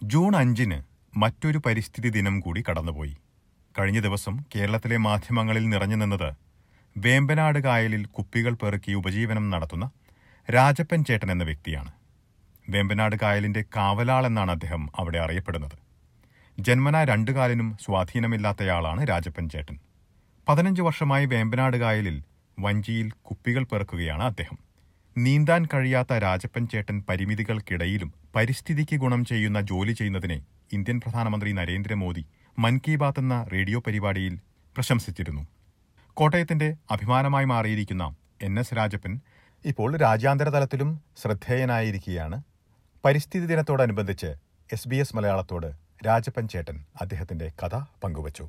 June അഞ്ചിന് മറ്റൊരു പരിസ്ഥിതി ദിനം കൂടി കടന്നുപോയി കഴിഞ്ഞ ദിവസം കേരളത്തിലെ മാധ്യമങ്ങളിൽ നിറഞ്ഞു നിന്നത് വേമ്പനാട് കായലിൽ കുപ്പികൾ പെറുക്കി ഉപജീവനം നടത്തുന്ന രാജപ്പൻ ചേട്ടൻ എന്ന വ്യക്തിയാണ് വേമ്പനാട് കായലിന്റെ കാവലാൾ എന്നാണ് അദ്ദേഹം അവിടെ അറിയപ്പെടുന്നത് ജന്മന രണ്ടു കാലിനും സ്വാധീനമില്ലാത്തയാളാണ് രാജപ്പൻ ചേട്ടൻ പതിനഞ്ച് വർഷമായി വേമ്പനാട് കായലിൽ വഞ്ചിയിൽ കുപ്പികൾ പെറുക്കുകയാണ് അദ്ദേഹം നീന്താൻ കഴിയാത്ത രാജപ്പൻ ചേട്ടൻ പരിമിതികൾക്കിടയിലും പരിസ്ഥിതിക്ക് ഗുണം ചെയ്യുന്ന ജോലി ചെയ്യുന്നതിനെ ഇന്ത്യൻ പ്രധാനമന്ത്രി നരേന്ദ്രമോദി മൻ കി ബാത്ത് എന്ന റേഡിയോ പരിപാടിയിൽ പ്രശംസിച്ചിരുന്നു കോട്ടയത്തിന്റെ അഭിമാനമായി മാറിയിരിക്കുന്ന എൻ എസ് രാജപ്പൻ ഇപ്പോൾ രാജ്യാന്തര തലത്തിലും ശ്രദ്ധേയനായിരിക്കുകയാണ് പരിസ്ഥിതി ദിനത്തോടനുബന്ധിച്ച് എസ് ബി എസ് മലയാളത്തോട് രാജപ്പൻ ചേട്ടൻ അദ്ദേഹത്തിന്റെ കഥ പങ്കുവച്ചു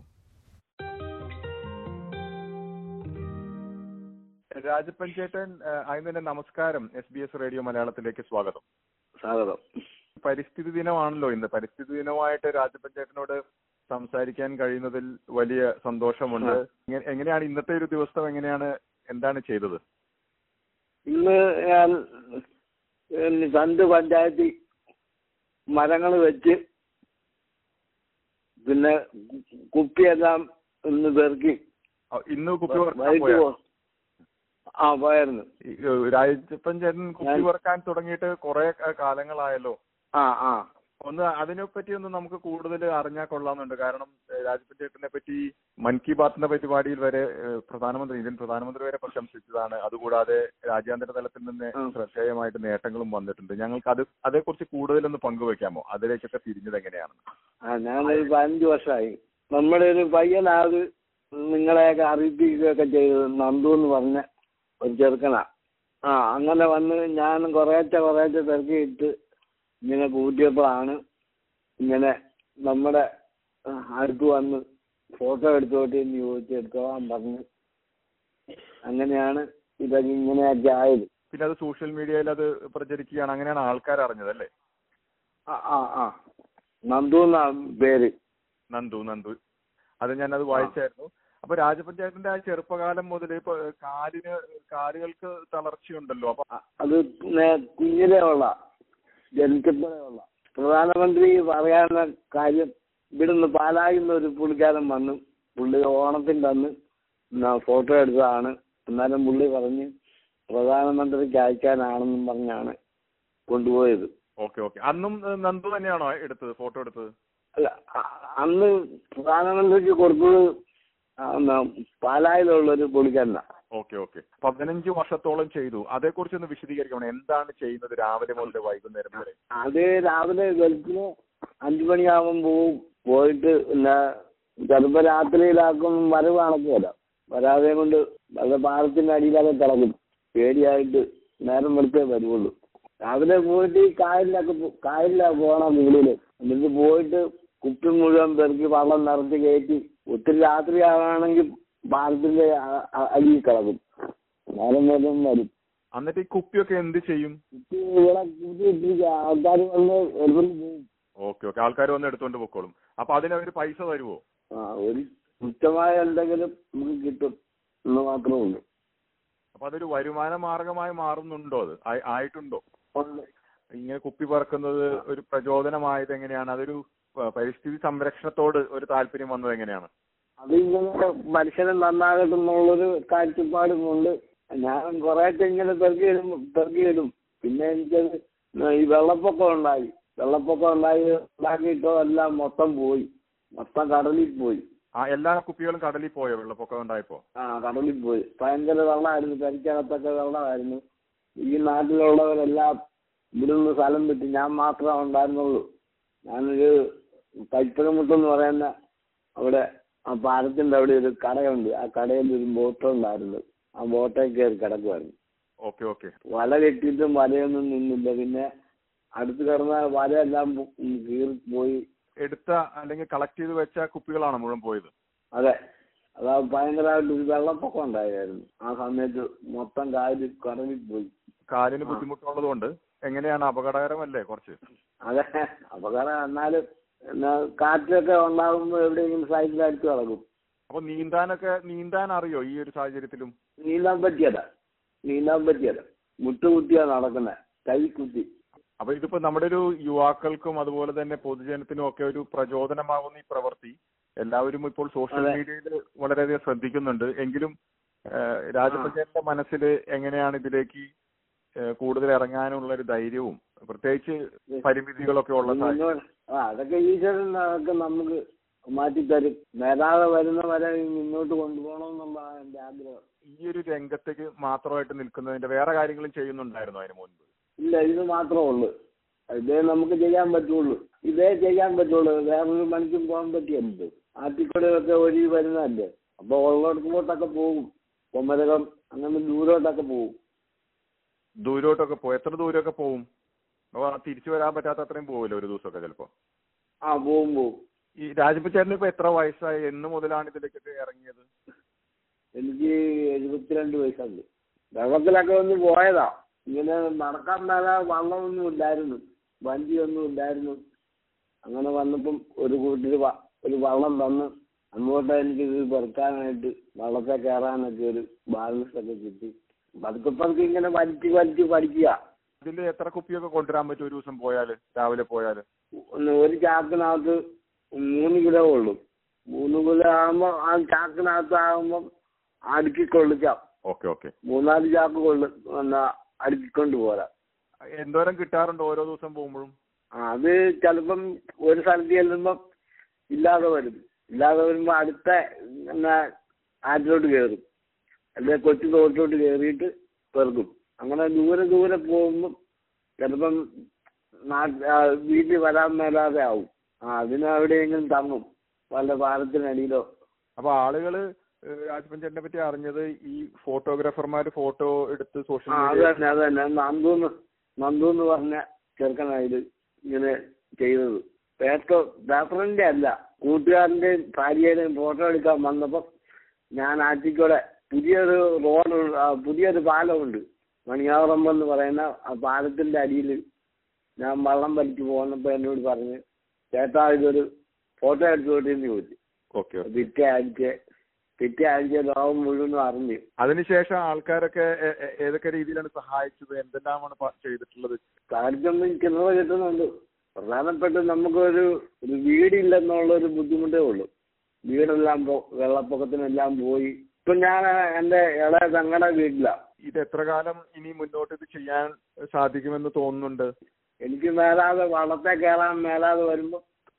രാജപ്പൻ ചേട്ടൻ ആദ്യം തന്നെ നമസ്കാരം എസ് ബി എസ് റേഡിയോ മലയാളത്തിലേക്ക് സ്വാഗതം സ്വാഗതം പരിസ്ഥിതി ദിനമാണല്ലോ ഇന്ന് പരിസ്ഥിതി ദിനമായിട്ട് രാജപ്പൻ ചേട്ടനോട് സംസാരിക്കാൻ കഴിയുന്നതിൽ വലിയ സന്തോഷമുണ്ട് എങ്ങനെ- എങ്ങനെയാണ് ഇന്നത്തെ ഒരു ദിവസം എങ്ങനെയാണ് എന്താണ് ചെയ്തത് ഇന്ന് ഞാൻ പിന്നെ രണ്ട് പഞ്ചായത്തിൽ മരങ്ങൾ വെച്ച് പിന്നെ കുപ്പിയെല്ലാം ഇന്ന് പെറുക്കി ആ, ഇന്ന് കുപ്പി പറക്കാൻ വൈകിട്ട് പോയോ? പോ- ആ പോയായിരുന്നു ഈ, ഏഹ്, രാജപ്പൻ ചേട്ടൻ കുപ്പി ഞാൻ- പറക്കാൻ തുടങ്ങിയിട്ട് കുറെ കാലങ്ങളായല്ലോ ആ ആ ഒന്ന് അതിനെപ്പറ്റി ഒന്ന് നമുക്ക് കൂടുതൽ അറിഞ്ഞാൽ കൊള്ളാമെന്നുണ്ട് കാരണം ഏഹ്, രാജപ്പൻ ചേട്ടനെ പറ്റി മൻ കി ബാത്തിന്റെ പരിപാടിയിൽ വരെ ഏഹ്, പ്രധാനമന്ത്രി ഇന്ത്യൻ പ്രധാനമന്ത്രി വരെ പ്രശംസിച്ചതാണ് അതുകൂടാതെ രാജ്യാന്തര തലത്തിൽ നിന്ന് ഉം. ശ്രദ്ധേയമായിട്ട് നേട്ടങ്ങളും വന്നിട്ടുണ്ട് ഞങ്ങൾക്ക് അത് അതേക്കുറിച്ച് കൂടുതലൊന്ന് പങ്കുവെക്കാമോ അതിലേക്കൊക്കെ തിരിഞ്ഞത് എങ്ങനെയാണ് ആ ഞാനൊരു പതിനഞ്ച് വർഷമായി നമ്മുടെ ഒരു പയ്യനാത് നിങ്ങളെയൊക്കെ അറിയിപ്പിക്കുകയൊക്കെ ചെയ്തത് നന്ദു എന്ന് പറഞ്ഞ ഒരു ചെറുക്കനാ ആ അങ്ങനെ വന്ന് ഞാൻ കുറേശ്ശെ കുറേശ്ശെ തിരക്കിയിട്ട് ഇങ്ങനെ കൂട്ടിയപ്പോഴാണ് ഇങ്ങനെ നമ്മുടെ ആ, അടുത്ത് വന്ന് ഫോട്ടോ എടുത്തോട്ട് എന്ന് ചോദിച്ചെടുത്തോളാൻ പറഞ്ഞു അങ്ങനെയാണ് ഇതൊക്കെ ഇങ്ങനെയൊക്കെ ആയത് പിന്നെ അത് സോഷ്യൽ മീഡിയയിൽ അത് പ്രചരിക്കുകയാണ് അങ്ങനെയാണ് ആൾക്കാർ അറിഞ്ഞത് അല്ലേ ആ ആ ആ നന്ദു എന്നാ പേര് നന്ദു നന്ദു അത് ഞാനത് വായിച്ചായിരുന്നു അപ്പൊ രാജപ്പൻ ചേട്ടന്റെ ആ ചെറുപ്പകാലം മുതൽ ഇപ്പൊ കാലിന് കാലുകൾക്ക് തളർച്ചയുണ്ടല്ലോ അപ്പൊ അ- അത് നേ- കുഞ്ഞിലേ ഉള്ള ജനിച്ചപ്പോഴേ ഉള്ള പ്രധാനമന്ത്രി പറയാനുള്ള കാര്യം ഇവിടുന്ന് പാലായുന്ന ഒരു പുള്ളിക്കാരൻ വന്നു പുള്ളി ഓണത്തിന്റെ അന്ന് ന- ഫോട്ടോ എടുത്തതാണ് എന്നാലും പുള്ളി പറഞ്ഞ് പ്രധാനമന്ത്രിക്ക് അയക്കാനാണെന്നും പറഞ്ഞാണ് കൊണ്ടുപോയത് ഓക്കെ ഓക്കെ അന്നും ഏഹ്, നന്ദു തന്നെയാണോ എടുത്തത് ഫോട്ടോ എടുത്തത് അല്ല അ- അന്ന് പ്രധാനമന്ത്രിക്ക് കൊടുത്തത് ആ, ന- പാലായിലുള്ള ഒരു പുള്ളിക്കാരനാ ഓക്കെ ഓക്കെ പതിനഞ്ച് വർഷത്തോളം ചെയ്തു അതേക്കുറിച്ച് ഒന്ന് വിശദീകരിക്കണം എന്താണ് ചെയ്യുന്നത് രാവിലെ മുതൽ വൈകുന്നേരം വരെ അത് രാവിലെ വെളുപ്പിന് അഞ്ചു മണിയാകുമ്പോൾ പോവും പോയിട്ട് പിന്നെ ചിലപ്പോ രാത്രിയിലാക്കും വരവ് കണക്കുമല്ല വരാതെ കൊണ്ട് വല്ല പാലത്തിന്റെ അടിയിലൊക്കെ കിടക്കും പേടിയായിട്ട് നേരം വെളുത്തേ വരുള്ളൂ രാവിലെ പോയിട്ട് ഈ കായലിലൊക്കെ പോ- കായലിലാ പോകണം വീടില് എന്നിട്ട് പോയിട്ട് കുപ്പി മുഴുവൻ പെറുക്കി വെള്ളം നിറച്ച് കയറ്റി ഒത്തിരി രാത്രിയാണെങ്കിൽ പാലത്തിന്റെ അ- അ- അടിയിൽ കിടക്കും നേരം വരും വരും എന്നിട്ട് ഈ കുപ്പിയൊക്കെ എന്ത് ചെയ്യും കുപ്പി ഇവിടെ കൂട്ടിയിട്ടിരിക്കുക ആൾക്കാർ വന്ന് എടുത്തോണ്ട് പോകും ഓക്കെ ഓക്കെ ആൾക്കാർ വന്ന് എടുത്തോണ്ട് പൊക്കോളും അപ്പൊ അതിന് അവര് പൈസ തരുവോ ആ ഒരു തുച്ഛമായ എന്തെങ്കിലും നമുക്ക് കിട്ടും എന്ന് മാത്രമേ ഉള്ളൂ അപ്പൊ അതൊരു വരുമാന മാർഗമായി മാറുന്നുണ്ടോ അത് ആയി- ആയിട്ടുണ്ടോ ഇങ്ങനെ കുപ്പി പറക്കുന്നത് ഒരു പ്രചോദനമായത് എങ്ങനെയാണ് അതൊരു പ- പരിസ്ഥിതി സംരക്ഷണത്തോട് ഒരു താല്പര്യം വന്നത് എങ്ങനെയാണ് അത് ഇങ്ങനെ മനുഷ്യനെ നന്നാകട്ടെ എന്നുള്ളൊരു കാഴ്ചപ്പാടുമുണ്ട് ഞാൻ കുറേയൊക്കെ ഇങ്ങനെ പെറുക്കിയിടും പെറുക്കിയിടും പിന്നെ എനിക്കത് ഈ വെള്ളപ്പൊക്കം ഉണ്ടായി വെള്ളപ്പൊക്കം ഉണ്ടായി ഉണ്ടാക്കിയിട്ടോ എല്ലാം മൊത്തം പോയി മൊത്തം കടലിൽ പോയി ആ എല്ലാ കുപ്പികളും കടലിൽ പോയോ വെള്ളപ്പൊക്കം ഉണ്ടായപ്പോ ആ കടലിൽ പോയി ഭയങ്കര വെള്ളമായിരുന്നു പെരക്കകത്തൊക്കെ വെള്ളമായിരുന്നു ഈ നാട്ടിലുള്ളവരെല്ലാം ഇവിടുന്ന് സ്ഥലം വിട്ട് ഞാൻ മാത്രമേ ഉണ്ടായിരുന്നുള്ളൂ ഞാനൊരു കൈപ്പഴമുട്ടെന്ന് പറയുന്ന അവിടെ ആ പാലത്തിന്റെ അവിടെ ഒരു കടയുണ്ട് ആ കടയിൽ ഒരു ബോട്ട് ഉണ്ടായിരുന്നു ആ ബോട്ടിൽ കയറി കിടക്കുമായിരുന്നു ഓക്കെ ഓക്കെ വല കെട്ടിയിട്ടും വലയൊന്നും നിന്നില്ല പിന്നെ അടുത്ത് കിടന്ന വലയെല്ലാം പോ- ഉം കീറി പോയി എടുത്ത അല്ലെങ്കിൽ കളക്ട് ചെയ്ത് വെച്ച കുപ്പികളാണ് മുഴുവൻ പോയത് അതെ അതാ ഭയങ്കരമായിട്ട് ഒരു വെള്ളപ്പൊക്കം ഉണ്ടായിരുന്നു ആ സമയത്ത് മൊത്തം കായൽ കടലിൽ പോയി കാലിന് ബുദ്ധിമുട്ടുള്ളത് കൊണ്ട് എങ്ങനെയാണ് അപകടകരമല്ലേ കുറച്ച് അതെ അപകടം എന്നാലും എന്നാ കാറ്റൊക്കെ ഉണ്ടാകുമ്പോൾ എവിടെയെങ്കിലും സൈഡിലടിച്ച് കിടക്കും അപ്പൊ നീന്താനൊക്കെ നീന്താൻ അറിയോ ഈ ഒരു സാഹചര്യത്തിലും നീന്താൻ പറ്റിയല്ല നീന്താൻ പറ്റിയല്ല മുട്ടുകുത്തിയാ നടക്കുന്നത് കൈ കുത്തി അപ്പൊ ഇതിപ്പോ നമ്മുടെ ഒരു യുവാക്കൾക്കും അതുപോലെ തന്നെ പൊതുജനത്തിനും ഒക്കെ ഒരു പ്രചോദനമാകുന്ന ഈ പ്രവൃത്തി എല്ലാവരും ഇപ്പോൾ സോഷ്യൽ അതെ. മീഡിയയിൽ വളരെയധികം ശ്രദ്ധിക്കുന്നുണ്ട് എങ്കിലും രാജപഞ്ചായത്തിന്റെ മനസ്സിൽ എങ്ങനെയാണ് ഇതിലേക്ക് ഏഹ്, കൂടുതൽ ഇറങ്ങാനുള്ള ഒരു ധൈര്യവും പ്രത്യേകിച്ച് പരിമിതികളൊക്കെ ഉള്ള സാഹചര്യം മുന്നോട്ട് ആ അതൊക്കെ ഈശ്വരൻ അതൊക്കെ നമുക്ക് മാറ്റിത്തരും നേരാതെ വരുന്നവരെ മുന്നോട്ട് കൊണ്ടുപോകണമെന്നുള്ളതാണ് എന്റെ ആഗ്രഹം ഈ ഒരു രംഗത്തേക്ക് മാത്രമായിട്ട് നിൽക്കുന്നതിന്റെ വേറെ കാര്യങ്ങളും ചെയ്യുന്നുണ്ടായിരുന്നു അതിന് മുൻപ് ഇല്ല ഇത് മാത്രമേ ഉള്ളൂ ഇതേ നമുക്ക് ചെയ്യാൻ പറ്റുള്ളൂ ഇതേ ചെയ്യാൻ പറ്റുള്ളൂ വേറൊരു പണിക്കും പോകാൻ പറ്റിയല്ലോ ആറ്റിക്കടയൊക്കെ ഒഴുകി വരുന്നതല്ലേ അപ്പൊ ഉള്ളിടത്തോട്ടൊക്കെ പോകും കൊമരകം അങ്ങനെ ദൂരോട്ടൊക്കെ പോകും ദൂരോട്ടൊക്കെ പോകും എത്ര ദൂരമൊക്കെ പോവും അപ്പൊ തിരിച്ചു വരാൻ പറ്റാത്ത അത്രയും പോവില്ല ഒരു ദിവസമൊക്കെ ചിലപ്പോ ആ പോവും പോവും ഈ രാജപ്പച്ചേട്ടന് ഇപ്പൊ എത്ര വയസ്സായി എന്ന് മുതലാണ് ഇതിലേക്കൊക്കെ ഇറങ്ങിയത് എനിക്ക് എഴുപത്തിരണ്ട് വയസ്സുണ്ട് വെള്ളത്തിലൊക്കെ ഒന്ന് പോയതാ ഇങ്ങനെ നടക്കാൻ മേല വള്ളമൊന്നും ഇല്ലായിരുന്നു വണ്ടിയൊന്നും ഇല്ലായിരുന്നു അങ്ങനെ വന്നപ്പം ഒരു കൂട്ടര് വ- ഒരു വള്ളം തന്ന് അങ്ങോട്ട് എനിക്ക് ഇത് പെറുക്കാനായിട്ട് വള്ളത്തെ കയറാനൊക്കെ ഒരു ബാലൻസ് ഒക്കെ കിട്ടി പതുക്കെ പതുക്കെ ഇങ്ങനെ വലിച്ച് വലിച്ച് പഠിക്കുക ഇതിൽ എത്ര കുപ്പിയൊക്കെ കൊണ്ടുവരാൻ പറ്റും ഒരു ദിവസം പോയാല് രാവിലെ പോയാല് ഒന്ന് ഒരു ചാക്കിനകത്ത് മൂന്ന് കിലോ ഉള്ളൂ മൂന്ന് കിലോ ആകുമ്പോൾ ആ ചാക്കിനകത്ത് ആകുമ്പം അടുക്കി കൊള്ളിക്കാം ഓക്കെ ഓക്കെ മൂന്നാല് ചാക്ക് കൊള്ളു എന്നാ അടുക്കിക്കൊണ്ട് പോരാ എന്തോരം കിട്ടാറുണ്ട് ഓരോ ദിവസം പോകുമ്പോഴും ആ, അത് ചിലപ്പം ഒരു സ്ഥലത്ത് ചെല്ലുമ്പം ഇല്ലാതെ വരും ഇല്ലാതെ വരുമ്പോ അടുത്ത എന്നാ ആറ്റിലോട്ട് കയറും അല്ലെ കൊച്ചു തോട്ടിലോട്ട് കയറിയിട്ട് പെറുക്കും അങ്ങനെ ദൂരെ ദൂരെ പോകുമ്പം ചിലപ്പം നാട്ട് ആ, വീട്ടിൽ വരാൻ മേലാതെ ആവും ആ അതിന് എവിടെയെങ്കിലും തങ്ങും വല്ല പാലത്തിനടിയിലോ അപ്പൊ ആളുകള് ഏഹ് രാജപ്പഞ്ചേട്ടനെ പറ്റി അറിഞ്ഞത് ഈ ഫോട്ടോഗ്രാഫർമാര് ഫോട്ടോ എടുത്ത് സോഷ്യൽ ആ അത് മീഡിയ തന്നെ അത് തന്നെ നന്ദൂന്ന് നന്ദു എന്ന് പറഞ്ഞ ചെറുക്കനായത് ഇങ്ങനെ ചെയ്തത് പേപ്പർ പേപ്പറിന്റെ അല്ല കൂട്ടുകാരന്റെയും ഭാര്യയുടെയും ഫോട്ടോ എടുക്കാൻ വന്നപ്പോ ഞാൻ ആറ്റിക്കൂടെ പുതിയൊരു റോഡ് പുതിയൊരു പാലമുണ്ട് മണിയാവറമ്പ് എന്ന് പറയുന്ന ആ പാലത്തിന്റെ അടിയിൽ ഞാൻ വള്ളം വലിച്ചു പോന്നപ്പോ എന്നോട് പറഞ്ഞ് ചേട്ടാ ഇതൊരു ഫോട്ടോ എടുത്തോട്ടെന്ന് ചോദിച്ചു ഓക്കെ പിറ്റേ ആഴ്ച പിറ്റേ ആഴ്ച ലോകം മുഴുവനും അറിഞ്ഞു അതിനുശേഷം ആൾക്കാരൊക്കെ ഏ- ഏ- ഏതൊക്കെ രീതിയിലാണ് സഹായിച്ചത് എന്തെല്ലാമാണ് പ- ചെയ്തിട്ടുള്ളത് കാര്യത്തൊന്നും ചില്ലറ കിട്ടുന്നുണ്ട് പ്രധാനപ്പെട്ട് നമുക്കൊരു ഒരു വീടില്ലെന്നുള്ള ഒരു ബുദ്ധിമുട്ടേ ഉള്ളൂ വീടെല്ലാം പോ- വെള്ളപ്പൊക്കത്തിനെല്ലാം പോയി ഇപ്പൊ ഞാൻ എന്റെ ഇളയ തങ്ങളുടെ വീട്ടിലാ ഇത് എത്ര കാലം ഇനി മുന്നോട്ട് ഇത് ചെയ്യാൻ സാധിക്കുമെന്ന് തോന്നുന്നുണ്ട് എനിക്ക് മേലാതെ വള്ളത്തെ കയറാൻ മേലാതെ വരുമ്പോ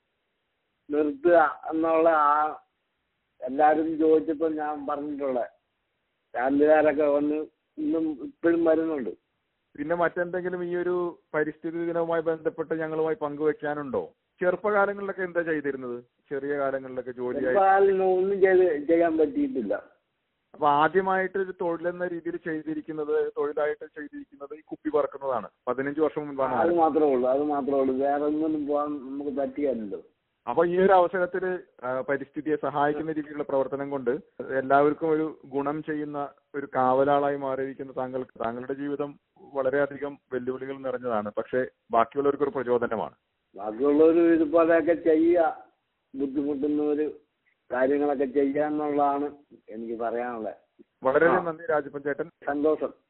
നിർത്തുക എന്നുള്ള ആ എല്ലാരും ചോദിച്ചപ്പോ ഞാൻ പറഞ്ഞിട്ടുള്ളത് ചാനലുകാരൊക്കെ വന്ന് ഇന്നും ഇപ്പോഴും വരുന്നുണ്ട് പിന്നെ മറ്റെന്തെങ്കിലും ഈ ഒരു പരിസ്ഥിതി ദിനവുമായി ബന്ധപ്പെട്ട് ഞങ്ങളുമായി പങ്കുവെക്കാനുണ്ടോ ചെറുപ്പകാലങ്ങളിലൊക്കെ എന്താ ചെയ്തിരുന്നത് ചെറിയ കാലങ്ങളിലൊക്കെ ജോലിയായി ചെറുപ്പകാലിന് ഒന്നും ചെയ്ത് ചെയ്യാൻ പറ്റിയിട്ടില്ല അപ്പൊ ആദ്യമായിട്ട് ഒരു തൊഴിലെന്ന രീതിയിൽ ചെയ്തിരിക്കുന്നത് തൊഴിലായിട്ട് ചെയ്തിരിക്കുന്നത് ഈ കുപ്പി പറക്കുന്നതാണ് പതിനഞ്ച് വർഷം മുൻപാണ് അത് ആരംഭിച്ചത്. മാത്രമേ ഉള്ളൂ അത് മാത്രമേ ഉള്ളൂ വേറെ ഒന്നിനും പോകാൻ നമുക്ക് പറ്റിയല്ലോ അപ്പൊ ഈ ഒരു അവസരത്തിൽ പരിസ്ഥിതിയെ സഹായിക്കുന്ന രീതിയിലുള്ള പ്രവർത്തനം കൊണ്ട് എല്ലാവർക്കും ഒരു ഗുണം ചെയ്യുന്ന ഒരു കാവലാളായി മാറിയിരിക്കുന്ന താങ്കൾക്ക് താങ്കളുടെ ജീവിതം വളരെയധികം വെല്ലുവിളികൾ നിറഞ്ഞതാണ് പക്ഷേ ബാക്കിയുള്ളവർക്ക് ഒരു പ്രചോദനമാണ് ബാക്കിയുള്ളവർ ഇതുപോലെയൊക്കെ ചെയ്യുക ബുദ്ധിമുട്ടുന്നവര് കാര്യങ്ങളൊക്കെ ചെയ്യാന്നുള്ളതാണ് എനിക്ക് പറയാനുള്ളത് വളരെയധികം നന്ദി രാജപ്പൻ ചേട്ടൻ സന്തോഷം